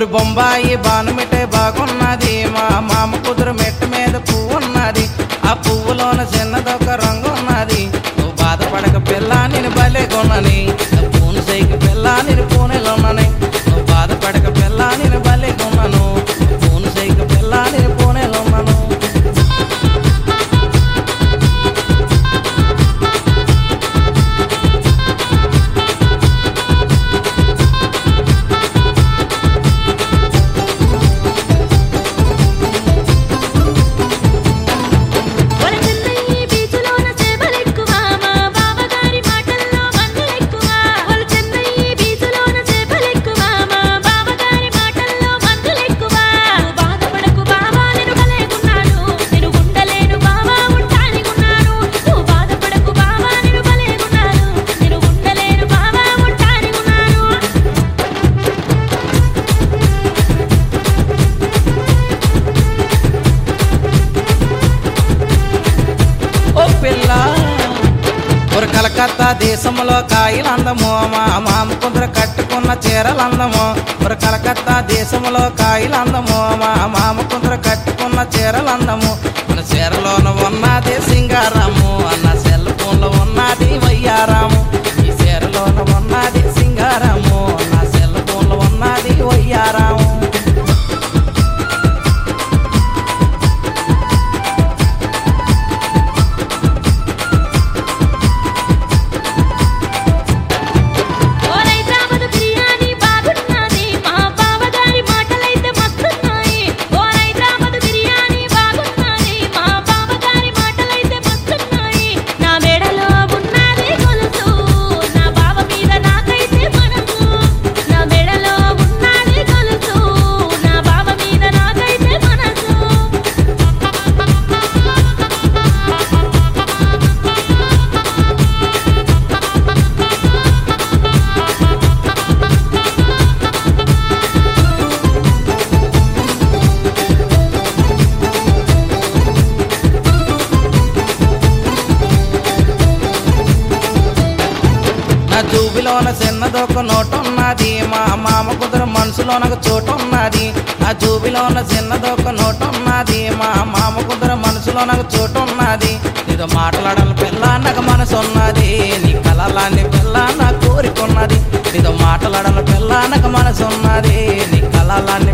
ఒరి బొంబాయి బానుమిటే బాగున్నది మా మామ కుదురు మెట్టు మీద పువ్వు ఉన్నది ఆ పువ్వులోన చిన్నదొక రంగు ఉన్నది నువ్వు బాధపడక పిల్ల నేను బలేగొన్నని పూను సైకి పిల్ల నేను పూనెలోనని నువ్వు బాధపడక పిల్ల నేను బలేగొన్నాను పూను సైకి పిల్ల నేను పూనెలోన్నాను ఒల చెన్నై బీచులోన చేపలెక్కువ మా బావగారి మాటల్లో మందులెక్కువ ఒల చెన్నై బీచులోన చేపలెక్కువ మా బావగారి మాటల్లో మందులెక్కువ నువ్వు బాధపడకు బావా నేను భలేగున్నాను నేను ఉండలేను బావా ఉంటానిగున్నాను నువ్వు బాధపడకు బావా నేను భలేగున్నాను నేను ఉండలేను బావా ఉంటానిగున్నాను ఓ పిల్ల ఒక కలకత్తా దేశంలో కాయలందము మా మామ కుదుర కట్టుకున్న చీరలందము ఒక కలకత్తా దేశంలో కాయలందము మా మామ కుదుర కట్టుకున్న చీరలందము మన చీరలోన ఉన్నది సింగారము అన్న సెల్ ఫోన్లో ఉన్నది వయ్యారాము ఈ చీరలోన ఉన్నది సింగారము నా సెల్ ఫోన్లో ఉన్నది వయ్యారాము ఓ హైదరాబాద్ బిర్యానీ బాగున్నది మా బావగారి మాటలైతే మస్తున్నాయి ఓ హైదరాబాద్ బిర్యానీ బాగున్నది మా బావగారి మాటలైతే మస్తున్నాయి నా మెడలో ఉన్నది గొలుసు నా బావ మీద నాకైతే మనసు నా మెడలో ఉన్నది గొలుసు నా బావ మీద నాకైతే మనసు నా జూబిలోన చిన్నదొక నోటు ఉన్నది మా మామ కుదురు మనసులోనొక చోటు ఉన్నది నా జూబిలోన చిన్నదొక నోటు ఉన్నది మా మామ కుదురు మనసులోనొక చోటు ఉన్నది నీతో మాట్లాడాలి పిల్ల నాకు మనసు ఉన్నది నీ కలలాన్ని పిల్ల నా కోరికున్నది నీతో మాట్లాడాలి పిల్ల నాకు మనసు ఉన్నది నీ కలలాన్ని